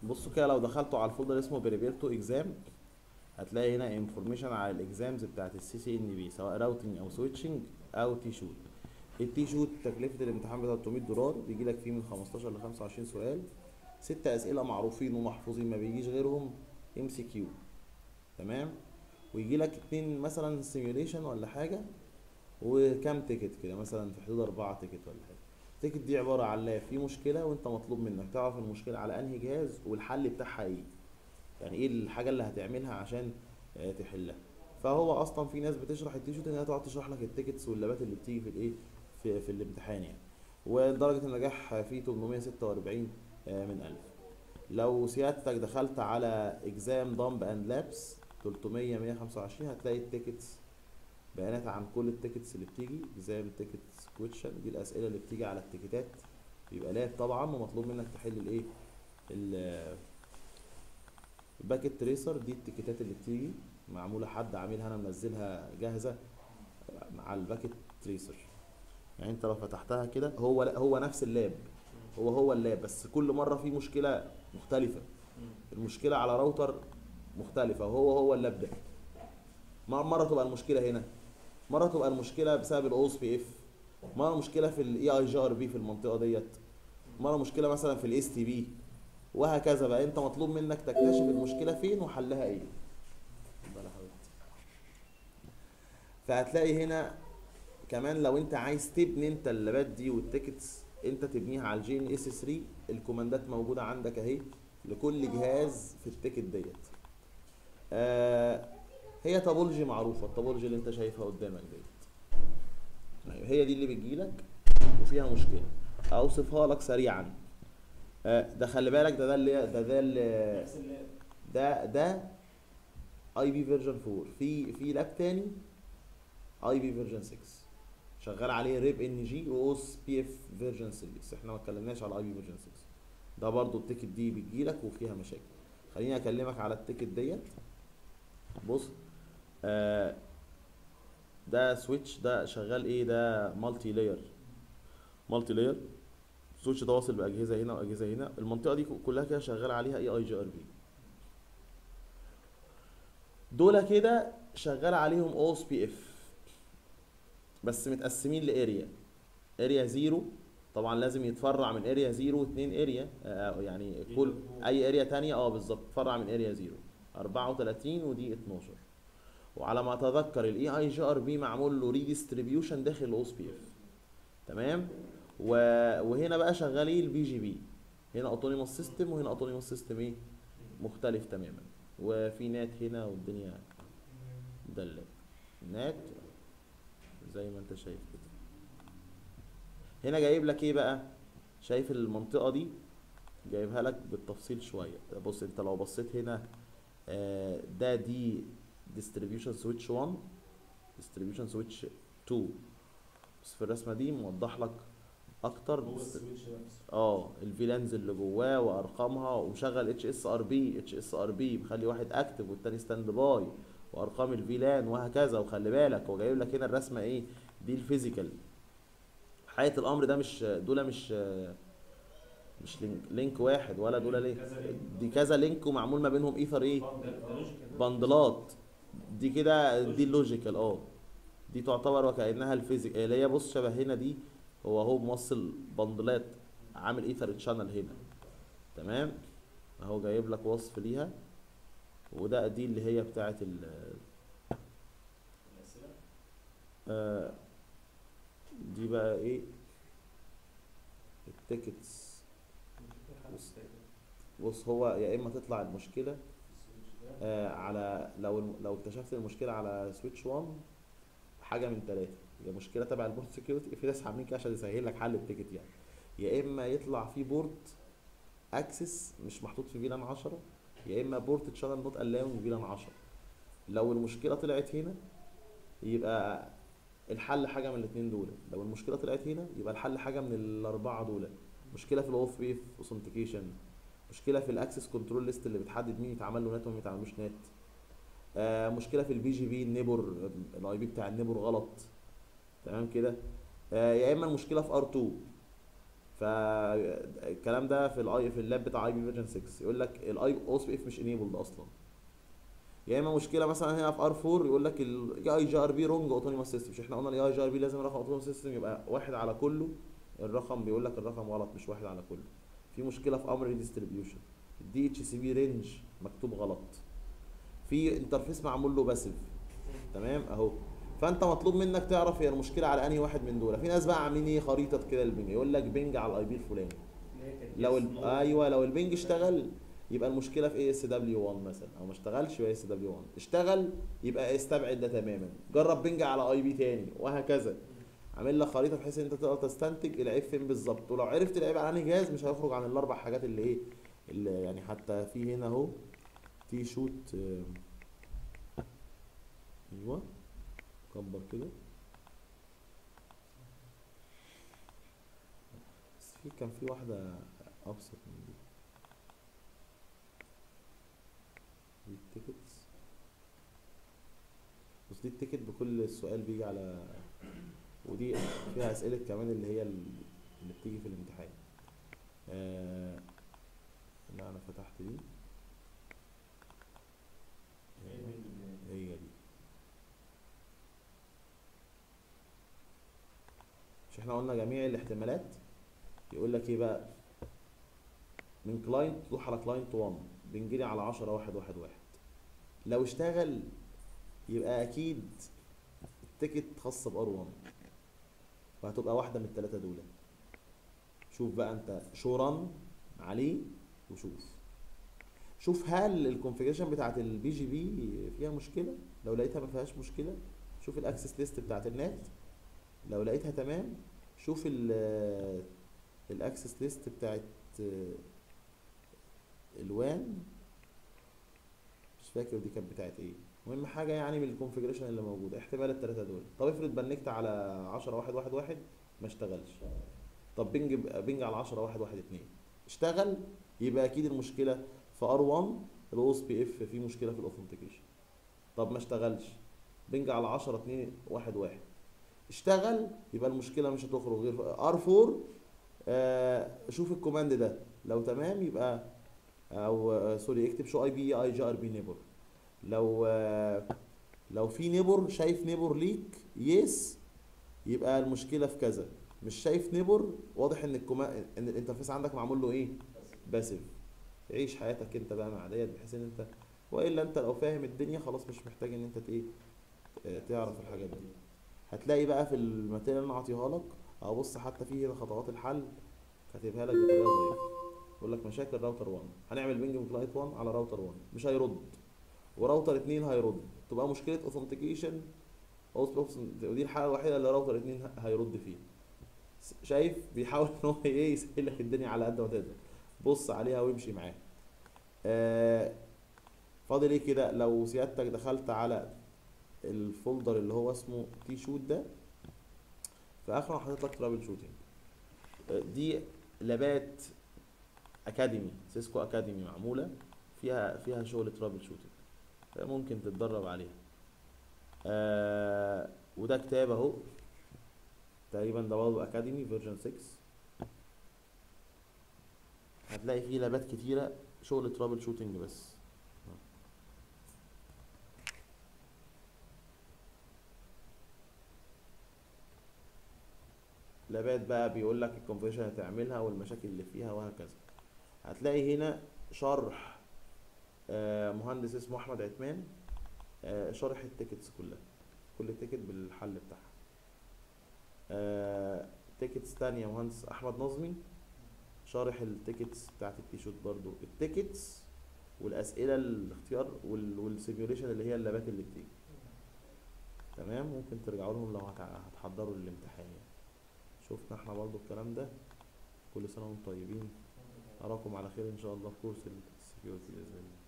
بصوا كده لو دخلتوا على الفولدر اسمه بريبيرتو اكزام هتلاقي هنا انفورميشن على الاكزامز بتاعت السي سي ان بي سواء راوتنج او سويتشنج او تي شوت التي شوت تكلفه الامتحان ب 300 دولار بيجي لك فيه من 15 ل 25 سؤال ست اسئله معروفين ومحفوظين ما بيجيش غيرهم ام سي كيو تمام ويجي لك اتنين مثلا سيميوليشن ولا حاجه وكام تيكت كده مثلا في حدود أربعة تيكت ولا حاجه التيكت دي عباره عن لاب في مشكله وانت مطلوب منك تعرف المشكله على انهي جهاز والحل بتاعها ايه يعني ايه الحاجه اللي هتعملها عشان آه، تحلها فهو اصلا في ناس بتشرح التيشوت ان هي تقعد تشرح لك التيكتس واللابات اللي بتيجي في الايه في, في الامتحان يعني ودرجه النجاح فيه 846 آه، من 1000 لو سيادتك دخلت على اكزام دامب اند لابس 300 125 هتلاقي التيكتس بيانات عن كل التيكتس اللي بتيجي اكزام تيكتس كويشن دي الاسئله اللي بتيجي على التيكتات بيبقى لاب طبعا ومطلوب منك تحل الايه ال- الباكيت تريسر دي التيكتات اللي بتيجي معموله حد عاملها انا منزلها جاهزه مع الباكيت تريسر يعني انت لو فتحتها كده هو هو نفس اللاب هو هو اللاب بس كل مره في مشكله مختلفه المشكله على راوتر مختلفه وهو هو اللاب ده مره مره تبقى المشكله هنا مره تبقى المشكله بسبب الاوس بي اف مره مشكله في الاي اي جي ار بي في المنطقه ديت مره مشكله مثلا في الاس تي بي وهكذا بقى انت مطلوب منك تكتشف المشكله فين وحلها ايه اتفضل يا حبيبتي. فهتلاقي هنا كمان لو انت عايز تبني انت اللابات دي والتيكتس انت تبنيها على الجي ان اس 3 الكوماندات موجوده عندك اهي لكل جهاز في التيكت ديت آه هي توبولوجي معروفه التوبولوجي اللي انت شايفها قدامك ديت أيوة، هي دي اللي بتجيلك وفيها مشكله اوصفها لك سريعا آه، ده خلي بالك ده ده اللي ده ده اللي نفس اللاب ده ده اي بي فيرجن 4 في في لاب تاني اي بي فيرجن 6 شغال عليه ريب ان جي واوس بي اف فيرجن 3 احنا ما اتكلمناش على اي بي فيرجن 6 ده برضو التيكت دي بتجيلك وفيها مشاكل خليني اكلمك على التيكت ديت بص آه ده سويتش ده شغال ايه ده مالتي لاير مالتي لاير السويتش ده واصل باجهزه هنا واجهزه هنا المنطقه دي كلها كده شغال عليها اي اي جي ار بي دول كده شغال عليهم او اس بي اف بس متقسمين لاريا اريا زيرو طبعا لازم يتفرع من اريا زيرو اتنين اريا آه يعني كل اي اريا تانية اه بالظبط فرع من اريا زيرو 34 ودي 12 وعلى ما اتذكر الاي اي جي ار بي معمول له ريديستريبيوشن داخل الاو اس بي اف تمام و... وهنا بقى شغالين البي جي بي هنا اوتونيموس سيستم وهنا اوتونيموس سيستم ايه مختلف تماما وفي نات هنا والدنيا ده اللاب نات زي ما انت شايف كده هنا جايب لك ايه بقى شايف المنطقه دي جايبها لك بالتفصيل شويه بص انت لو بصيت هنا آه، ده دي ديستريبيوشن سويتش 1 ديستريبيوشن سويتش 2 بس في الرسمه دي موضح لك اكتر هو dist- السويتش نفسه اه الفيلانز اللي جواه وارقامها ومشغل اتش اس ار بي اتش اس ار بي مخلي واحد اكتف والتاني ستاند باي وارقام الفيلان وهكذا وخلي بالك هو جايب لك هنا الرسمه ايه دي الفيزيكال حقيقه الامر ده مش دول مش مش لينك, لينك واحد ولا دول لينك كذا لينك. دي كذا لينك ومعمول ما بينهم ايثر ايه ده ده لوجيكال بندلات دي كده دي اللوجيكال اه دي تعتبر وكانها الفيزيك اللي هي بص شبه هنا دي هو هو موصل بندلات عامل ايثر تشانل هنا تمام اهو جايب لك وصف ليها وده دي اللي هي بتاعت ال الأسئلة آه، دي بقى ايه التيكتس بص. بص هو يا اما تطلع المشكله السويتش ده آه على لو الم- لو اكتشفت المشكله على سويتش 1 حاجه من ثلاثه يا مشكله تبع البورت سكيورتي في ناس عاملين كده عشان يسهل لك حل التيكت يعني يا اما يطلع فيه بورت اكسس مش محطوط في فيلان 10 يا اما بورت تشانل نوت الاونج فيلان 10 لو المشكله طلعت هنا يبقى الحل حاجه من الاثنين دول لو المشكله طلعت هنا يبقى الحل حاجه من الاربعه دول مشكله في الاوف بيف اوثنتيكيشن مشكله في الاكسس كنترول ليست اللي بتحدد مين يتعمل له نت ومين ما يتعملوش نت آه مشكله في البي جي بي النيبر الاي بي بتاع النيبر غلط تمام كده آه يا اما المشكله في ار 2 فالكلام ده في الاي في اللاب بتاع اي بي فيرجن 6 يقول لك الاي او اس بي اف مش انيبلد اصلا يا اما مشكله مثلا هنا في ار 4 يقول لك الاي جي ار بي رونج اوتونيموس سيستم مش احنا قلنا الاي جي ار بي لازم رقم اوتونيموس سيستم يبقى واحد على كله الرقم بيقول لك الرقم غلط مش واحد على كله في مشكله في امر الديستريبيوشن الدي اتش سي بي رينج مكتوب غلط في انترفيس معمول له باسيف تمام اهو فانت مطلوب منك تعرف هي المشكله على انهي واحد من دول في ناس بقى عاملين ايه خريطه كده البنج يقول لك بنج على الاي بي الفلاني اللي هي كانت لو yes, ال... no. ايوه لو البنج اشتغل يبقى المشكله في اي اس دبليو 1 مثلا او ما اشتغلش يبقى اس دبليو 1 اشتغل يبقى استبعد ده تماما جرب بنج على اي بي تاني وهكذا عامل لك خريطه بحيث ان انت تقدر تستنتج العيب فين بالظبط ولو عرفت العيب على انهي جهاز مش هيخرج عن الاربع حاجات اللي ايه اللي يعني حتى في هنا اهو تي شوت آه، ايوه كبر كده بس في كان في واحده ابسط من دي دي التيكتس بص دي التيكت بكل السؤال بيجي على ودي فيها اسئله كمان اللي هي ال- اللي بتيجي في الامتحان آه... لا انا فتحت دي هي البنج اللي- هي دي مش احنا قلنا جميع الاحتمالات يقول لك ايه بقى من كلاينت تروح على كلاينت 1 بنجري على 10 واحد واحد واحد لو اشتغل يبقى اكيد التيكت خاصه بار 1 وهتبقى واحده من الثلاثه دول شوف بقى انت شو رن عليه وشوف شوف هل الكونفيجريشن بتاعت البي جي بي فيها مشكله لو لقيتها ما فيهاش مشكله شوف الاكسس ليست بتاعت النت لو لقيتها تمام شوف ال الاكسس ليست بتاعت آه، الوان مش فاكر دي كانت بتاعت ايه المهم حاجه يعني من الكونفيجريشن اللي موجوده احتمال الثلاثه دول طب افرض بنكت على 10 واحد واحد واحد ما اشتغلش طب بنج بنج على 10 واحد واحد اتنين اشتغل يبقى اكيد المشكله في ار 1 الاو اس بي اف فيه مشكله في الاوثنتيكيشن طب ما اشتغلش بنج على 10 2 1 1 اشتغل يبقى المشكله مش هتخرج غير ار 4 آه شوف الكوماند ده لو تمام يبقى او آه سوري اكتب شو اي بي اي جي ار بي نيبر لو آه لو في نيبر شايف نيبر ليك يس يبقى المشكله في كذا مش شايف نيبر واضح ان الكوما ان الانترفيس عندك معمول له ايه باسيف عيش حياتك انت بقى مع ديت بحيث ان انت والا انت لو فاهم الدنيا خلاص مش محتاج ان انت ت- ايه آه، تعرف الحاجات دي هتلاقي بقى في الماتيريال اللي انا اعطيها لك او بص حتى في هنا خطوات الحل كاتبها لك بطريقه ظريفه يقول لك مشاكل راوتر 1 هنعمل بينج من كلاينت 1 على راوتر 1 مش هيرد وراوتر 2 هيرد تبقى مشكله اوثنتيكيشن ودي الحاله الوحيده اللي راوتر 2 هيرد فيها س- شايف بيحاول ان هو ايه يسهل لك الدنيا على قد ما تقدر بص عليها وامشي معاها آه فاضل ايه كده لو سيادتك دخلت على الفولدر اللي هو اسمه تي شوت ده في اخره أنا حاطط لك ترابل شوتنج آه، دي لابات اكاديمي سيسكو اكاديمي معموله فيها فيها شغل ترابل شوتنج ممكن تتدرب عليها آه وده كتاب اهو تقريبا ده برضه اكاديمي فيرجن 6 هتلاقي فيه لابات كتيره شغل ترابل شوتنج بس لابات بقى بيقول لك الكونفيجريشن هتعملها والمشاكل اللي فيها وهكذا هتلاقي هنا شرح آه، مهندس اسمه احمد عثمان آه، شرح التيكتس كلها كل تيكت بالحل بتاعها آه، تيكتس تانية مهندس احمد نظمي شارح التيكتس بتاعت التيشوت برضو التيكتس والاسئله الاختيار وال- والسيميوليشن اللي هي اللابات اللي بتيجي تمام ممكن ترجعوا لهم لو هتع- هتحضروا للامتحان يعني شفنا احنا برضو الكلام ده كل سنه وانتم طيبين اراكم على خير ان شاء الله في كورس السكيورتي باذن الله